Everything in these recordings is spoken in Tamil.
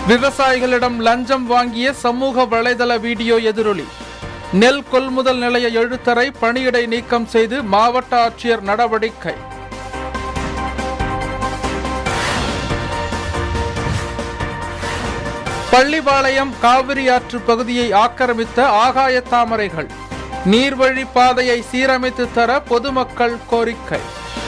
விவசாயிகளிடம் லஞ்சம் வாங்கிய சமூக வலைதள வீடியோ எதிரொலி நெல் கொள்முதல் நிலைய எழுத்தரை பணியிடை நீக்கம் செய்து மாவட்ட ஆட்சியர் நடவடிக்கை பள்ளிபாளையம் காவிரி ஆற்று பகுதியை ஆக்கிரமித்த ஆகாய தாமரைகள் நீர்வழி பாதையை சீரமைத்து தர பொதுமக்கள் கோரிக்கை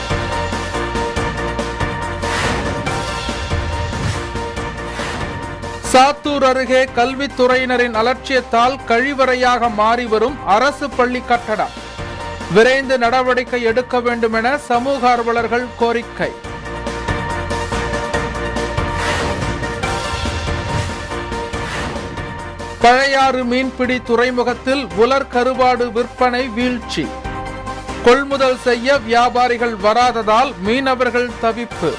சாத்தூர் அருகே கல்வித்துறையினரின் அலட்சியத்தால் கழிவறையாக மாறி வரும் அரசு பள்ளி கட்டடம் விரைந்து நடவடிக்கை எடுக்க வேண்டும் என சமூக ஆர்வலர்கள் கோரிக்கை பழையாறு மீன்பிடி துறைமுகத்தில் உலர் கருவாடு விற்பனை வீழ்ச்சி கொள்முதல் செய்ய வியாபாரிகள் வராததால் மீனவர்கள் தவிப்பு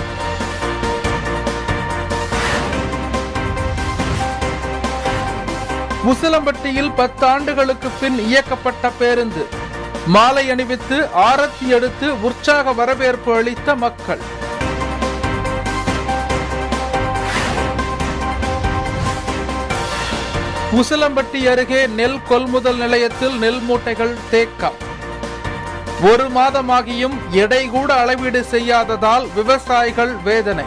முசலம்பட்டியில் பத்தாண்டுகளுக்கு பின் இயக்கப்பட்ட பேருந்து மாலை அணிவித்து ஆரத்தி எடுத்து உற்சாக வரவேற்பு அளித்த மக்கள் உசிலம்பட்டி அருகே நெல் கொள்முதல் நிலையத்தில் நெல் மூட்டைகள் தேக்கம் ஒரு மாதமாகியும் எடை கூட அளவீடு செய்யாததால் விவசாயிகள் வேதனை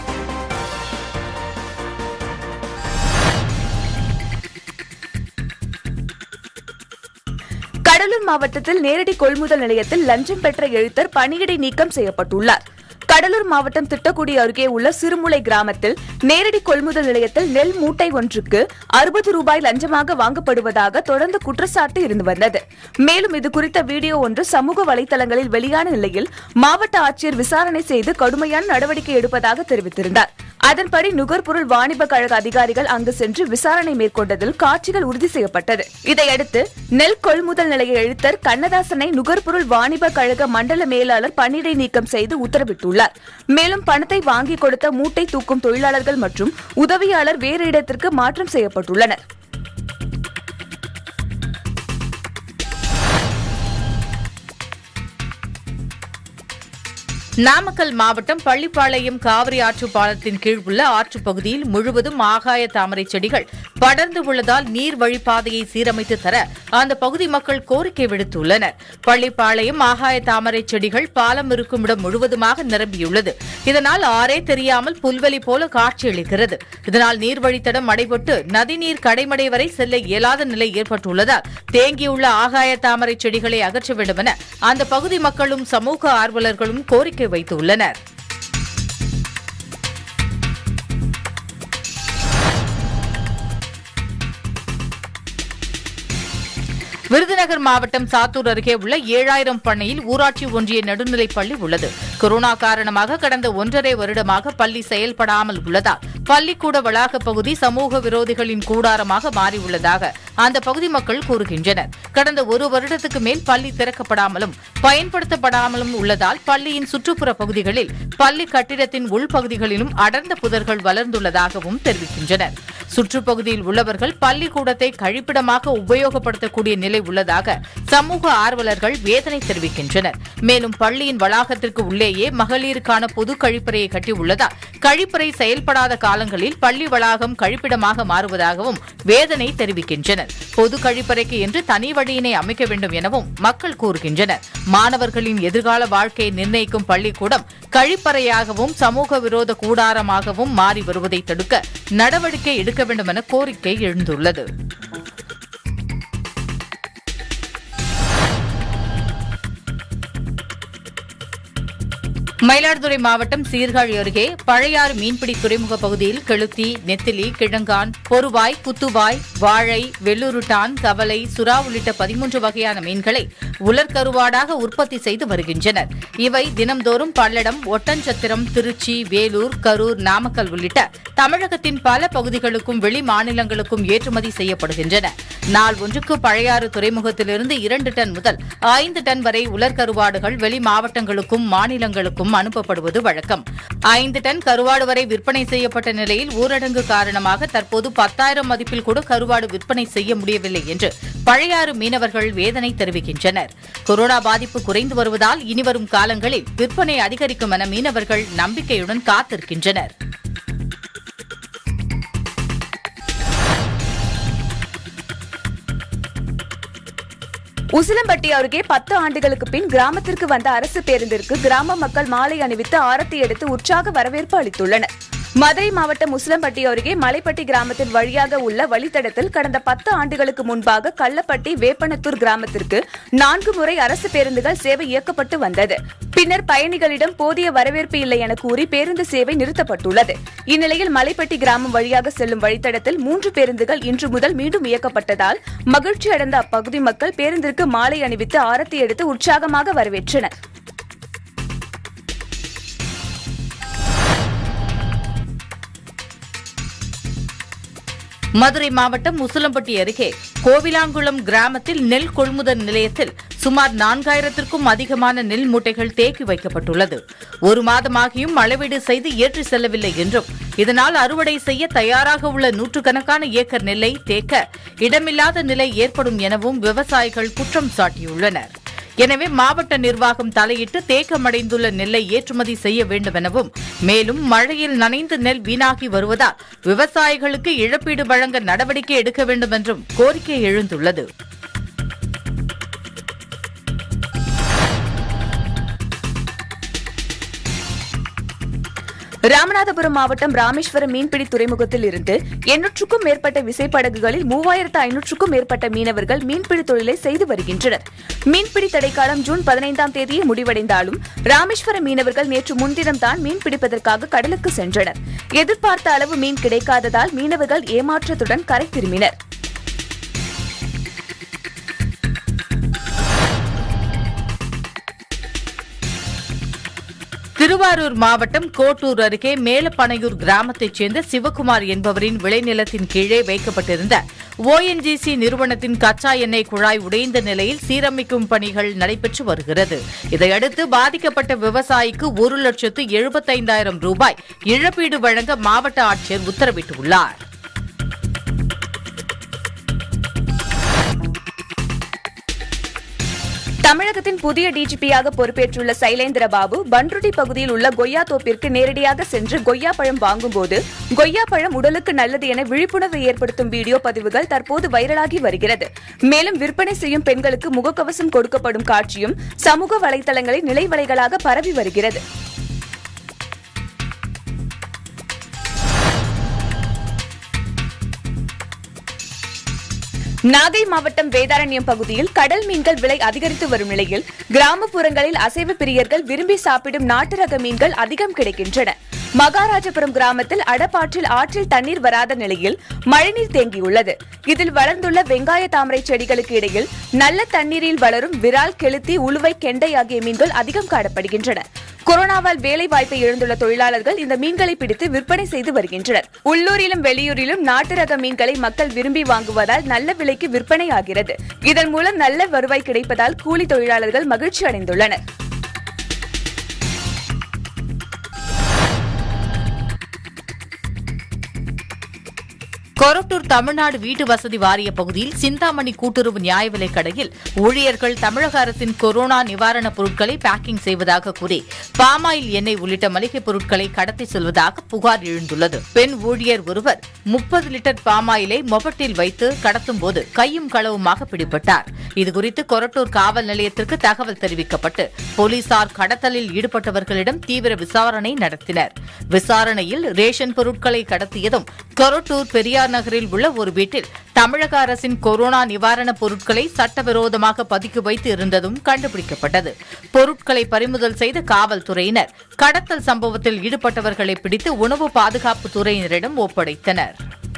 கடலூர் மாவட்டத்தில் நேரடி கொள்முதல் நிலையத்தில் லஞ்சம் பெற்ற எழுத்தர் பணியிடை நீக்கம் செய்யப்பட்டுள்ளார் கடலூர் மாவட்டம் திட்டக்குடி அருகே உள்ள சிறுமுளை கிராமத்தில் நேரடி கொள்முதல் நிலையத்தில் நெல் மூட்டை ஒன்றுக்கு அறுபது ரூபாய் லஞ்சமாக வாங்கப்படுவதாக தொடர்ந்து குற்றச்சாட்டு இருந்து வந்தது மேலும் இது குறித்த வீடியோ ஒன்று சமூக வலைதளங்களில் வெளியான நிலையில் மாவட்ட ஆட்சியர் விசாரணை செய்து கடுமையான நடவடிக்கை எடுப்பதாக தெரிவித்திருந்தார் அதன்படி நுகர்பொருள் வாணிப கழக அதிகாரிகள் அங்கு சென்று விசாரணை மேற்கொண்டதில் காட்சிகள் உறுதி செய்யப்பட்டது இதையடுத்து நெல் கொள்முதல் நிலைய எழுத்தர் கண்ணதாசனை நுகர்பொருள் வாணிப கழக மண்டல மேலாளர் பணியிடை நீக்கம் செய்து உத்தரவிட்டுள்ளார் மேலும் பணத்தை வாங்கி கொடுத்த மூட்டை தூக்கும் தொழிலாளர்கள் மற்றும் உதவியாளர் வேறு இடத்திற்கு மாற்றம் செய்யப்பட்டுள்ளனர் நாமக்கல் மாவட்டம் பள்ளிப்பாளையம் காவிரி ஆற்று பாலத்தின் கீழ் உள்ள ஆற்று பகுதியில் முழுவதும் ஆகாய தாமரை செடிகள் படர்ந்து உள்ளதால் நீர் வழிப்பாதையை சீரமைத்து தர அந்த பகுதி மக்கள் கோரிக்கை விடுத்துள்ளனர் பள்ளிப்பாளையம் ஆகாய தாமரை செடிகள் பாலம் இருக்கும் இடம் முழுவதுமாக நிரம்பியுள்ளது இதனால் ஆறே தெரியாமல் புல்வெளி போல காட்சியளிக்கிறது இதனால் நீர்வழித்தடம் அடைபட்டு நதிநீர் கடைமடை வரை செல்ல இயலாத நிலை ஏற்பட்டுள்ளதால் தேங்கியுள்ள ஆகாய தாமரை செடிகளை அகற்ற வேண்டும் என அந்த பகுதி மக்களும் சமூக ஆர்வலர்களும் கோரிக்கை வைத்துள்ளனர் விருதுநகர் மாவட்டம் சாத்தூர் அருகே உள்ள ஏழாயிரம் பண்ணையில் ஊராட்சி ஒன்றிய நடுநிலைப் பள்ளி உள்ளது கொரோனா காரணமாக கடந்த ஒன்றரை வருடமாக பள்ளி செயல்படாமல் உள்ளதால் பள்ளிக்கூட வளாக பகுதி சமூக விரோதிகளின் கூடாரமாக மாறியுள்ளதாக அந்த பகுதி மக்கள் கூறுகின்றனர் கடந்த ஒரு வருடத்துக்கு மேல் பள்ளி திறக்கப்படாமலும் பயன்படுத்தப்படாமலும் உள்ளதால் பள்ளியின் சுற்றுப்புற பகுதிகளில் பள்ளி கட்டிடத்தின் உள்பகுதிகளிலும் அடர்ந்த புதர்கள் வளர்ந்துள்ளதாகவும் தெரிவிக்கின்றனர் சுற்றுப்பகுதியில் உள்ளவர்கள் பள்ளிக்கூடத்தை கழிப்பிடமாக உபயோகப்படுத்தக்கூடிய நிலை உள்ளதாக சமூக ஆர்வலர்கள் வேதனை தெரிவிக்கின்றனர் மேலும் பள்ளியின் வளாகத்திற்கு உள்ளேயே மகளிருக்கான பொது கழிப்பறையை கட்டியுள்ளதால் கழிப்பறை செயல்படாத காலங்களில் பள்ளி வளாகம் கழிப்பிடமாக மாறுவதாகவும் வேதனை தெரிவிக்கின்றனர் பொது கழிப்பறைக்கு என்று தனி வழியினை அமைக்க வேண்டும் எனவும் மக்கள் கூறுகின்றனர் மாணவர்களின் எதிர்கால வாழ்க்கையை நிர்ணயிக்கும் பள்ளிக்கூடம் கழிப்பறையாகவும் சமூக விரோத கூடாரமாகவும் மாறி வருவதை தடுக்க நடவடிக்கை எடுக்க வேண்டும் என கோரிக்கை எழுந்துள்ளது மயிலாடுதுறை மாவட்டம் சீர்காழி அருகே பழையாறு மீன்பிடி துறைமுக பகுதியில் கெளுத்தி நெத்திலி கிழங்கான் பொருவாய் குத்துவாய் வாழை வெள்ளூருட்டான் கவலை சுறா உள்ளிட்ட பதிமூன்று வகையான மீன்களை உலர்கருவாடாக உற்பத்தி செய்து வருகின்றனர் இவை தினம்தோறும் பல்லடம் ஒட்டன்சத்திரம் திருச்சி வேலூர் கரூர் நாமக்கல் உள்ளிட்ட தமிழகத்தின் பல பகுதிகளுக்கும் வெளி மாநிலங்களுக்கும் ஏற்றுமதி செய்யப்படுகின்றன நாள் ஒன்றுக்கு பழையாறு துறைமுகத்திலிருந்து இரண்டு டன் முதல் ஐந்து டன் வரை உலர்கருவாடுகள் வெளி மாவட்டங்களுக்கும் மாநிலங்களுக்கும் அனுப்பப்படுவது வழக்கம் ஐந்து டன் கருவாடு வரை விற்பனை செய்யப்பட்ட நிலையில் ஊரடங்கு காரணமாக தற்போது பத்தாயிரம் மதிப்பில் கூட கருவாடு விற்பனை செய்ய முடியவில்லை என்று பழையாறு மீனவர்கள் வேதனை தெரிவிக்கின்றனர் கொரோனா பாதிப்பு குறைந்து வருவதால் இனிவரும் காலங்களில் விற்பனை அதிகரிக்கும் என மீனவர்கள் நம்பிக்கையுடன் காத்திருக்கின்றனர் உசிலம்பட்டி அருகே பத்து ஆண்டுகளுக்கு பின் கிராமத்திற்கு வந்த அரசு பேருந்திற்கு கிராம மக்கள் மாலை அணிவித்து ஆரத்தி எடுத்து உற்சாக வரவேற்பு அளித்துள்ளனர் மதுரை மாவட்டம் உசிலம்பட்டி அருகே மலைப்பட்டி கிராமத்தின் வழியாக உள்ள வழித்தடத்தில் கடந்த பத்து ஆண்டுகளுக்கு முன்பாக கள்ளப்பட்டி வேப்பனத்தூர் கிராமத்திற்கு நான்கு முறை அரசு பேருந்துகள் சேவை இயக்கப்பட்டு வந்தது பின்னர் பயணிகளிடம் போதிய வரவேற்பு இல்லை என கூறி பேருந்து சேவை நிறுத்தப்பட்டுள்ளது இந்நிலையில் மலைப்பட்டி கிராமம் வழியாக செல்லும் வழித்தடத்தில் மூன்று பேருந்துகள் இன்று முதல் மீண்டும் இயக்கப்பட்டதால் மகிழ்ச்சி அடைந்த அப்பகுதி மக்கள் பேருந்திற்கு மாலை அணிவித்து ஆரத்தி எடுத்து உற்சாகமாக வரவேற்றனர் மதுரை மாவட்டம் முசலம்பட்டி அருகே கோவிலாங்குளம் கிராமத்தில் நெல் கொள்முதல் நிலையத்தில் சுமார் நான்காயிரத்திற்கும் அதிகமான நெல் மூட்டைகள் தேக்கி வைக்கப்பட்டுள்ளது ஒரு மாதமாகியும் அளவீடு செய்து ஏற்றி செல்லவில்லை என்றும் இதனால் அறுவடை செய்ய தயாராக உள்ள நூற்றுக்கணக்கான ஏக்கர் நெல்லை தேக்க இடமில்லாத நிலை ஏற்படும் எனவும் விவசாயிகள் குற்றம் சாட்டியுள்ளனர் எனவே மாவட்ட நிர்வாகம் தலையிட்டு தேக்கமடைந்துள்ள நெல்லை ஏற்றுமதி செய்ய வேண்டும் எனவும் மேலும் மழையில் நனைந்து நெல் வீணாகி வருவதால் விவசாயிகளுக்கு இழப்பீடு வழங்க நடவடிக்கை எடுக்க வேண்டும் என்றும் கோரிக்கை எழுந்துள்ளது ராமநாதபுரம் மாவட்டம் ராமேஸ்வரம் மீன்பிடி துறைமுகத்தில் இருந்து எண்ணூற்றுக்கும் மேற்பட்ட விசைப்படகுகளில் மூவாயிரத்து ஐநூற்றுக்கும் மேற்பட்ட மீனவர்கள் மீன்பிடி தொழிலை செய்து வருகின்றனர் மீன்பிடி தடைக்காலம் ஜூன் பதினைந்தாம் தேதியே முடிவடைந்தாலும் ராமேஸ்வரம் மீனவர்கள் நேற்று முன்தினம் தான் மீன் பிடிப்பதற்காக கடலுக்கு சென்றனர் எதிர்பார்த்த அளவு மீன் கிடைக்காததால் மீனவர்கள் ஏமாற்றத்துடன் கரை திரும்பினர் திருவாரூர் மாவட்டம் கோட்டூர் அருகே மேலப்பனையூர் கிராமத்தைச் சேர்ந்த சிவகுமார் என்பவரின் விளைநிலத்தின் கீழே வைக்கப்பட்டிருந்த ஓஎன்ஜிசி நிறுவனத்தின் கச்சா எண்ணெய் குழாய் உடைந்த நிலையில் சீரமைக்கும் பணிகள் நடைபெற்று வருகிறது இதையடுத்து பாதிக்கப்பட்ட விவசாயிக்கு ஒரு லட்சத்து எழுபத்தைந்தாயிரம் ரூபாய் இழப்பீடு வழங்க மாவட்ட ஆட்சியர் உத்தரவிட்டுள்ளார் தமிழகத்தின் புதிய டிஜிபியாக பொறுப்பேற்றுள்ள சைலேந்திர பாபு பன்ருட்டி பகுதியில் உள்ள கொய்யா தோப்பிற்கு நேரடியாக சென்று கொய்யா பழம் வாங்கும்போது கொய்யா பழம் உடலுக்கு நல்லது என விழிப்புணர்வு ஏற்படுத்தும் வீடியோ பதிவுகள் தற்போது வைரலாகி வருகிறது மேலும் விற்பனை செய்யும் பெண்களுக்கு முகக்கவசம் கொடுக்கப்படும் காட்சியும் சமூக வலைதளங்களில் நிலைவலைகளாக பரவி வருகிறது நாகை மாவட்டம் வேதாரண்யம் பகுதியில் கடல் மீன்கள் விலை அதிகரித்து வரும் நிலையில் கிராமப்புறங்களில் அசைவ பிரியர்கள் விரும்பி சாப்பிடும் நாட்டு ரக மீன்கள் அதிகம் கிடைக்கின்றன மகாராஜபுரம் கிராமத்தில் அடப்பாற்றில் ஆற்றில் தண்ணீர் வராத நிலையில் மழைநீர் தேங்கியுள்ளது இதில் வளர்ந்துள்ள வெங்காய தாமரை செடிகளுக்கு இடையில் நல்ல தண்ணீரில் வளரும் விரால் கெளுத்தி உளுவை கெண்டை ஆகிய மீன்கள் அதிகம் காணப்படுகின்றன கொரோனாவால் வேலை வாய்ப்பை இழந்துள்ள தொழிலாளர்கள் இந்த மீன்களை பிடித்து விற்பனை செய்து வருகின்றனர் உள்ளூரிலும் வெளியூரிலும் நாட்டு ரக மீன்களை மக்கள் விரும்பி வாங்குவதால் நல்ல விலைக்கு விற்பனை ஆகிறது இதன் மூலம் நல்ல வருவாய் கிடைப்பதால் கூலி தொழிலாளர்கள் மகிழ்ச்சி அடைந்துள்ளனர் கொரட்டூர் தமிழ்நாடு வீட்டு வசதி வாரிய பகுதியில் சிந்தாமணி கூட்டுறவு நியாய விலைக் கடையில் ஊழியர்கள் தமிழக அரசின் கொரோனா நிவாரணப் பொருட்களை பேக்கிங் செய்வதாக கூறி பாமாயில் எண்ணெய் உள்ளிட்ட மளிகைப் பொருட்களை கடத்தி செல்வதாக புகார் எழுந்துள்ளது பெண் ஊழியர் ஒருவர் முப்பது லிட்டர் பாமாயிலை மொபட்டில் வைத்து கடத்தும் போது கையும் களவுமாக பிடிபட்டார் இதுகுறித்து கொரட்டூர் காவல் நிலையத்திற்கு தகவல் தெரிவிக்கப்பட்டு போலீசார் கடத்தலில் ஈடுபட்டவர்களிடம் தீவிர விசாரணை நடத்தினர் விசாரணையில் ரேஷன் பொருட்களை கடத்தியதும் கொரட்டூர் பெரியார் நகரில் உள்ள ஒரு வீட்டில் தமிழக அரசின் கொரோனா நிவாரணப் பொருட்களை சட்டவிரோதமாக பதுக்கி வைத்து இருந்ததும் கண்டுபிடிக்கப்பட்டது பொருட்களை பறிமுதல் செய்த காவல்துறையினர் கடத்தல் சம்பவத்தில் ஈடுபட்டவர்களை பிடித்து உணவு பாதுகாப்பு துறையினரிடம் ஒப்படைத்தனர்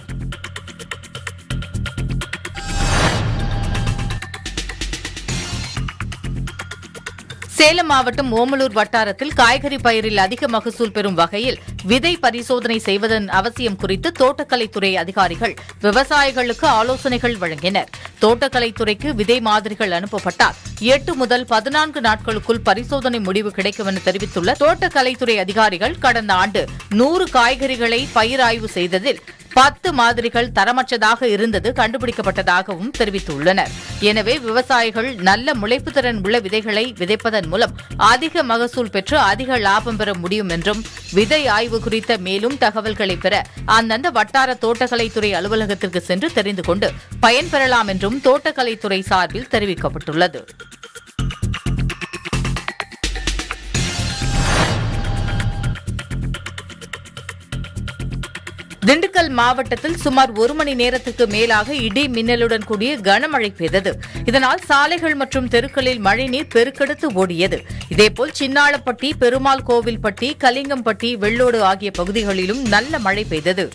சேலம் மாவட்டம் ஓமலூர் வட்டாரத்தில் காய்கறி பயிரில் அதிக மகசூல் பெறும் வகையில் விதை பரிசோதனை செய்வதன் அவசியம் குறித்து தோட்டக்கலைத்துறை அதிகாரிகள் விவசாயிகளுக்கு ஆலோசனைகள் வழங்கினர் தோட்டக்கலைத்துறைக்கு விதை மாதிரிகள் அனுப்பப்பட்டால் எட்டு முதல் பதினான்கு நாட்களுக்குள் பரிசோதனை முடிவு கிடைக்கும் என தெரிவித்துள்ள தோட்டக்கலைத்துறை அதிகாரிகள் கடந்த ஆண்டு நூறு காய்கறிகளை பயிர் ஆய்வு செய்ததில் பத்து மாதிரிகள் தரமற்றதாக இருந்தது கண்டுபிடிக்கப்பட்டதாகவும் தெரிவித்துள்ளனர் எனவே விவசாயிகள் நல்ல முளைப்பு திறன் உள்ள விதைகளை விதைப்பதன் மூலம் அதிக மகசூல் பெற்று அதிக லாபம் பெற முடியும் என்றும் விதை ஆய்வு குறித்த மேலும் தகவல்களை பெற அந்தந்த வட்டார தோட்டக்கலைத்துறை அலுவலகத்திற்கு சென்று தெரிந்து கொண்டு பயன்பெறலாம் என்றும் தோட்டக்கலைத்துறை சார்பில் தெரிவிக்கப்பட்டுள்ளது திண்டுக்கல் மாவட்டத்தில் சுமார் ஒரு மணி நேரத்துக்கு மேலாக இடி மின்னலுடன் கூடிய கனமழை பெய்தது இதனால் சாலைகள் மற்றும் தெருக்களில் மழைநீர் பெருக்கெடுத்து ஓடியது இதேபோல் சின்னாளப்பட்டி பெருமாள் கோவில்பட்டி கலிங்கம்பட்டி வெள்ளோடு ஆகிய பகுதிகளிலும் நல்ல மழை பெய்தது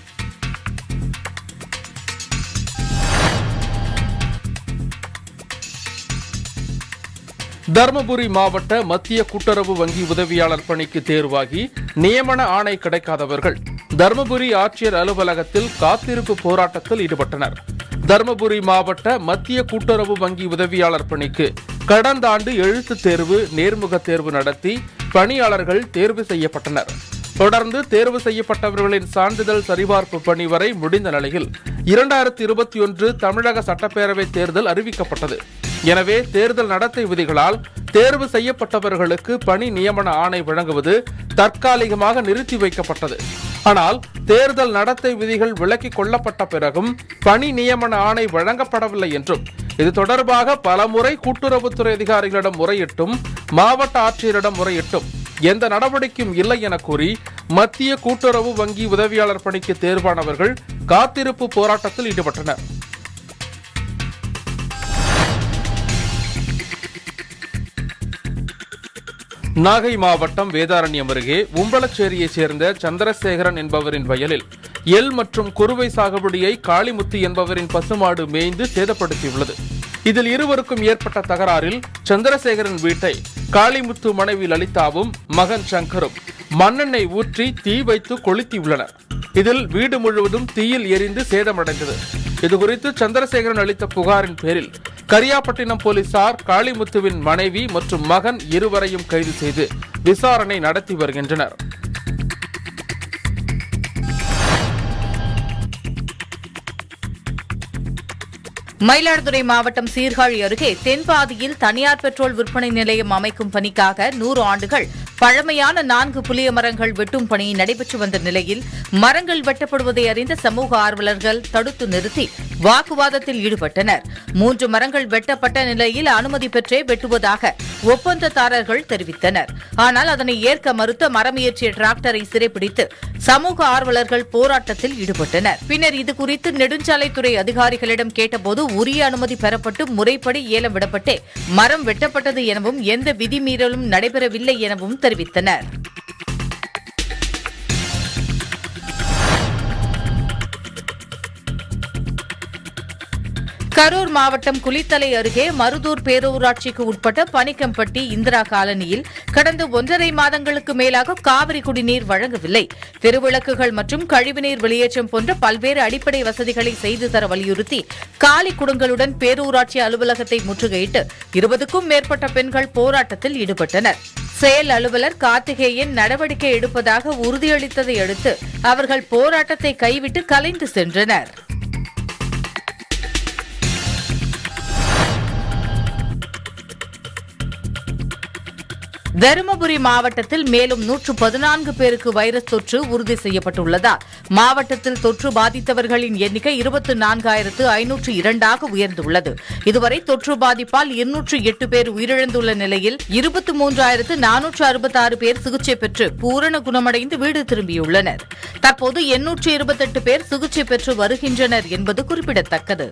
தருமபுரி மாவட்ட மத்திய கூட்டுறவு வங்கி உதவியாளர் பணிக்கு தேர்வாகி நியமன ஆணை கிடைக்காதவர்கள் தருமபுரி ஆட்சியர் அலுவலகத்தில் காத்திருப்பு போராட்டத்தில் ஈடுபட்டனர் தருமபுரி மாவட்ட மத்திய கூட்டுறவு வங்கி உதவியாளர் பணிக்கு கடந்த ஆண்டு எழுத்துத் தேர்வு நேர்முக தேர்வு நடத்தி பணியாளர்கள் தேர்வு செய்யப்பட்டனர் தொடர்ந்து தேர்வு செய்யப்பட்டவர்களின் சான்றிதழ் சரிபார்ப்பு பணி வரை முடிந்த நிலையில் இரண்டாயிரத்தி இருபத்தி ஒன்று தமிழக சட்டப்பேரவை தேர்தல் அறிவிக்கப்பட்டது எனவே தேர்தல் நடத்தை விதிகளால் தேர்வு செய்யப்பட்டவர்களுக்கு பணி நியமன ஆணை வழங்குவது தற்காலிகமாக நிறுத்தி வைக்கப்பட்டது ஆனால் தேர்தல் நடத்தை விதிகள் விலக்கிக் கொள்ளப்பட்ட பிறகும் பணி நியமன ஆணை வழங்கப்படவில்லை என்றும் இது தொடர்பாக பலமுறை கூட்டுறவுத்துறை அதிகாரிகளிடம் முறையிட்டும் மாவட்ட ஆட்சியரிடம் முறையிட்டும் எந்த நடவடிக்கையும் இல்லை என கூறி மத்திய கூட்டுறவு வங்கி உதவியாளர் பணிக்கு தேர்வானவர்கள் காத்திருப்பு போராட்டத்தில் ஈடுபட்டனர் நாகை மாவட்டம் வேதாரண்யம் அருகே உம்பளச்சேரியைச் சேர்ந்த சந்திரசேகரன் என்பவரின் வயலில் எல் மற்றும் குறுவை சாகுபடியை காளிமுத்து என்பவரின் பசுமாடு மேய்ந்து சேதப்படுத்தியுள்ளது இதில் இருவருக்கும் ஏற்பட்ட தகராறில் சந்திரசேகரன் வீட்டை காளிமுத்து மனைவி லலிதாவும் மகன் சங்கரும் மண்ணெண்ணெய் ஊற்றி தீ வைத்து கொளுத்தியுள்ளனர் இதில் வீடு முழுவதும் தீயில் எரிந்து சேதமடைந்தது இதுகுறித்து சந்திரசேகரன் அளித்த புகாரின் பேரில் கரியாப்பட்டினம் போலீசார் காளிமுத்துவின் மனைவி மற்றும் மகன் இருவரையும் கைது செய்து விசாரணை நடத்தி வருகின்றனர் மயிலாடுதுறை மாவட்டம் சீர்காழி அருகே தென்பாதியில் தனியார் பெட்ரோல் விற்பனை நிலையம் அமைக்கும் பணிக்காக நூறு ஆண்டுகள் பழமையான நான்கு புளிய மரங்கள் வெட்டும் பணி நடைபெற்று வந்த நிலையில் மரங்கள் வெட்டப்படுவதை அறிந்த சமூக ஆர்வலர்கள் தடுத்து நிறுத்தி வாக்குவாதத்தில் ஈடுபட்டனர் மூன்று மரங்கள் வெட்டப்பட்ட நிலையில் அனுமதி பெற்றே வெட்டுவதாக ஒப்பந்ததாரர்கள் தெரிவித்தனர் ஆனால் அதனை ஏற்க மறுத்த மரம் ஏற்றிய டிராக்டரை சிறைப்பிடித்து சமூக ஆர்வலர்கள் போராட்டத்தில் ஈடுபட்டனர் பின்னர் இதுகுறித்து நெடுஞ்சாலைத்துறை அதிகாரிகளிடம் கேட்டபோது உரிய அனுமதி பெறப்பட்டு முறைப்படி ஏலம் விடப்பட்டே மரம் வெட்டப்பட்டது எனவும் எந்த விதிமீறலும் நடைபெறவில்லை எனவும் தெரிவித்தனர் கரூர் மாவட்டம் குளித்தலை அருகே மருதூர் பேரூராட்சிக்கு உட்பட்ட பனிக்கம்பட்டி இந்திரா காலனியில் கடந்த ஒன்றரை மாதங்களுக்கு மேலாக காவிரி குடிநீர் வழங்கவில்லை தெருவிளக்குகள் மற்றும் கழிவுநீர் வெளியேற்றம் போன்ற பல்வேறு அடிப்படை வசதிகளை செய்து தர வலியுறுத்தி காலி குடங்களுடன் பேரூராட்சி அலுவலகத்தை முற்றுகையிட்டு இருபதுக்கும் மேற்பட்ட பெண்கள் போராட்டத்தில் ஈடுபட்டனர் செயல் அலுவலர் கார்த்திகேயன் நடவடிக்கை எடுப்பதாக உறுதியளித்ததை அடுத்து அவர்கள் போராட்டத்தை கைவிட்டு கலைந்து சென்றனர் தருமபுரி மாவட்டத்தில் மேலும் நூற்று பதினான்கு பேருக்கு வைரஸ் தொற்று உறுதி செய்யப்பட்டுள்ளதால் மாவட்டத்தில் தொற்று பாதித்தவர்களின் எண்ணிக்கை இருபத்தி நான்காயிரத்து ஐநூற்று இரண்டாக உயர்ந்துள்ளது இதுவரை தொற்று பாதிப்பால் இருநூற்று எட்டு பேர் உயிரிழந்துள்ள நிலையில் இருபத்தி மூன்றாயிரத்து நானூற்று அறுபத்தாறு பேர் சிகிச்சை பெற்று பூரண குணமடைந்து வீடு திரும்பியுள்ளனர் தற்போது எண்ணூற்று இருபத்தெட்டு பேர் சிகிச்சை பெற்று வருகின்றனர் என்பது குறிப்பிடத்தக்கது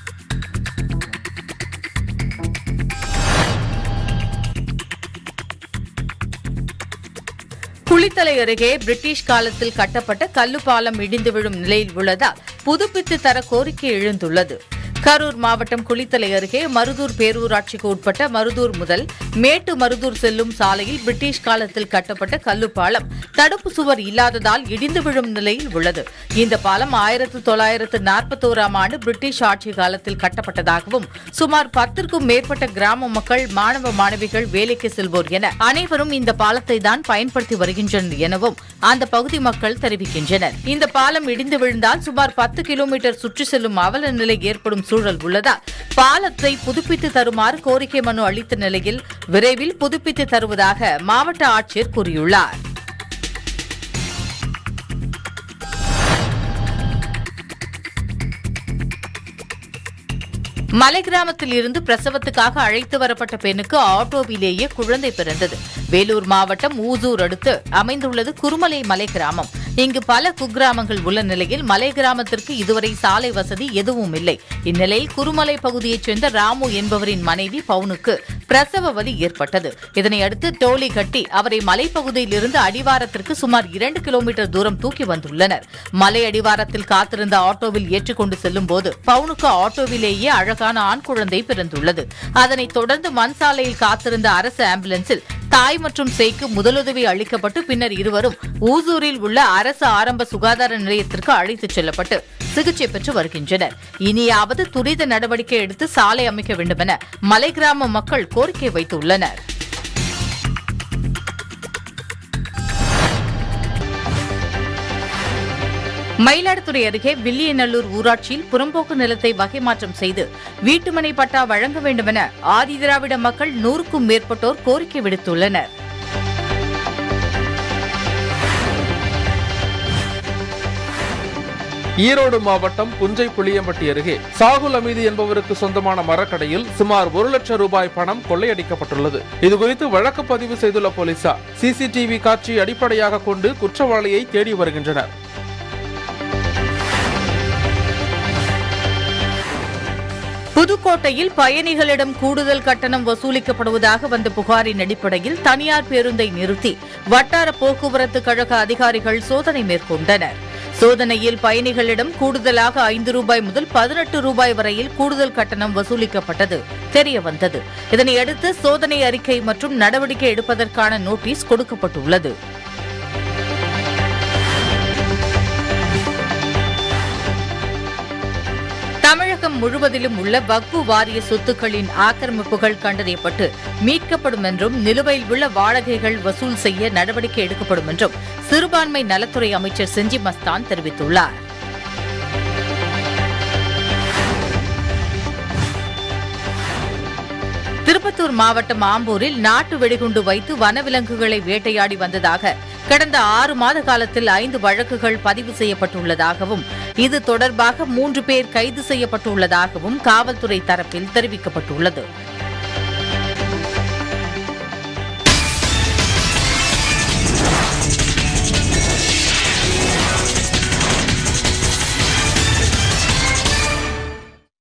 குளித்தலை அருகே பிரிட்டிஷ் காலத்தில் கட்டப்பட்ட கல்லுப்பாலம் இடிந்து விழும் நிலையில் உள்ளதால் புதுப்பித்து தர கோரிக்கை எழுந்துள்ளது கரூர் மாவட்டம் குளித்தலை அருகே மருதூர் பேரூராட்சிக்கு உட்பட்ட மருதூர் முதல் மேட்டு மருதூர் செல்லும் சாலையில் பிரிட்டிஷ் காலத்தில் கட்டப்பட்ட கல்லுப்பாலம் தடுப்பு சுவர் இல்லாததால் இடிந்து விழும் நிலையில் உள்ளது இந்த பாலம் ஆயிரத்து தொள்ளாயிரத்து நாற்பத்தோராம் ஆண்டு பிரிட்டிஷ் ஆட்சி காலத்தில் கட்டப்பட்டதாகவும் சுமார் பத்திற்கும் மேற்பட்ட கிராம மக்கள் மாணவ மாணவிகள் வேலைக்கு செல்வோர் என அனைவரும் இந்த பாலத்தை தான் பயன்படுத்தி வருகின்றனர் எனவும் அந்த பகுதி மக்கள் தெரிவிக்கின்றனர் இந்த பாலம் இடிந்து விழுந்தால் சுமார் பத்து கிலோமீட்டர் சுற்றி செல்லும் அவல நிலை ஏற்படும் சூழல் உள்ளதால் பாலத்தை புதுப்பித்து தருமாறு கோரிக்கை மனு அளித்த நிலையில் விரைவில் புதுப்பித்து தருவதாக மாவட்ட ஆட்சியர் கூறியுள்ளார் மலை கிராமத்தில் இருந்து பிரசவத்துக்காக அழைத்து வரப்பட்ட பெண்ணுக்கு ஆட்டோவிலேயே குழந்தை பிறந்தது வேலூர் மாவட்டம் ஊசூர் அடுத்து அமைந்துள்ளது குருமலை மலை கிராமம் இங்கு பல குக்கிராமங்கள் உள்ள நிலையில் மலை கிராமத்திற்கு இதுவரை சாலை வசதி எதுவும் இல்லை இந்நிலையில் குருமலை பகுதியைச் சேர்ந்த ராமு என்பவரின் மனைவி பவுனுக்கு பிரசவ வலி ஏற்பட்டது இதனையடுத்து டோலி கட்டி அவரை மலைப்பகுதியில் இருந்து அடிவாரத்திற்கு சுமார் இரண்டு கிலோமீட்டர் தூரம் தூக்கி வந்துள்ளனர் மலை அடிவாரத்தில் காத்திருந்த ஆட்டோவில் ஏற்றிக்கொண்டு செல்லும் போது பவுனுக்கு ஆட்டோவிலேயே அழகான ஆண் குழந்தை பிறந்துள்ளது அதனைத் தொடர்ந்து மண் சாலையில் காத்திருந்த அரசு ஆம்புலன்ஸில் தாய் மற்றும் சேய்க்கு முதலுதவி அளிக்கப்பட்டு பின்னர் இருவரும் ஊசூரில் உள்ள அரசு ஆரம்ப சுகாதார நிலையத்திற்கு அழைத்துச் செல்லப்பட்டு சிகிச்சை பெற்று வருகின்றனர் இனியாவது துரித நடவடிக்கை எடுத்து சாலை அமைக்க வேண்டுமென மலை கிராம மக்கள் கோரிக்கை வைத்துள்ளனர் மயிலாடுதுறை அருகே வில்லியநல்லூர் ஊராட்சியில் புறம்போக்கு நிலத்தை வகை மாற்றம் செய்து வீட்டுமனை பட்டா வழங்க வேண்டுமென ஆதிதிராவிட மக்கள் நூறுக்கும் மேற்பட்டோர் கோரிக்கை விடுத்துள்ளனர் ஈரோடு மாவட்டம் புஞ்சை புளியம்பட்டி அருகே சாகுல் அமீது என்பவருக்கு சொந்தமான மரக்கடையில் சுமார் ஒரு லட்சம் ரூபாய் பணம் கொள்ளையடிக்கப்பட்டுள்ளது இதுகுறித்து வழக்கு பதிவு செய்துள்ள போலீசார் சிசிடிவி காட்சி அடிப்படையாக கொண்டு குற்றவாளியை தேடி வருகின்றனர் புதுக்கோட்டையில் பயணிகளிடம் கூடுதல் கட்டணம் வசூலிக்கப்படுவதாக வந்த புகாரின் அடிப்படையில் தனியார் பேருந்தை நிறுத்தி வட்டார போக்குவரத்து கழக அதிகாரிகள் சோதனை மேற்கொண்டனர் சோதனையில் பயணிகளிடம் கூடுதலாக ஐந்து ரூபாய் முதல் பதினெட்டு ரூபாய் வரையில் கூடுதல் கட்டணம் வசூலிக்கப்பட்டது தெரியவந்தது இதனையடுத்து சோதனை அறிக்கை மற்றும் நடவடிக்கை எடுப்பதற்கான நோட்டீஸ் கொடுக்கப்பட்டுள்ளது தமிழகம் முழுவதிலும் உள்ள வக்பு வாரிய சொத்துக்களின் ஆக்கிரமிப்புகள் கண்டறியப்பட்டு மீட்கப்படும் என்றும் நிலுவையில் உள்ள வாடகைகள் வசூல் செய்ய நடவடிக்கை எடுக்கப்படும் என்றும் சிறுபான்மை நலத்துறை அமைச்சர் செஞ்சி மஸ்தான் தெரிவித்துள்ளார் திருப்பத்தூர் மாவட்டம் ஆம்பூரில் நாட்டு வெடிகுண்டு வைத்து வனவிலங்குகளை வேட்டையாடி வந்ததாக கடந்த ஆறு மாத காலத்தில் ஐந்து வழக்குகள் பதிவு செய்யப்பட்டுள்ளதாகவும் இது தொடர்பாக மூன்று பேர் கைது செய்யப்பட்டுள்ளதாகவும் காவல்துறை தரப்பில் தெரிவிக்கப்பட்டுள்ளது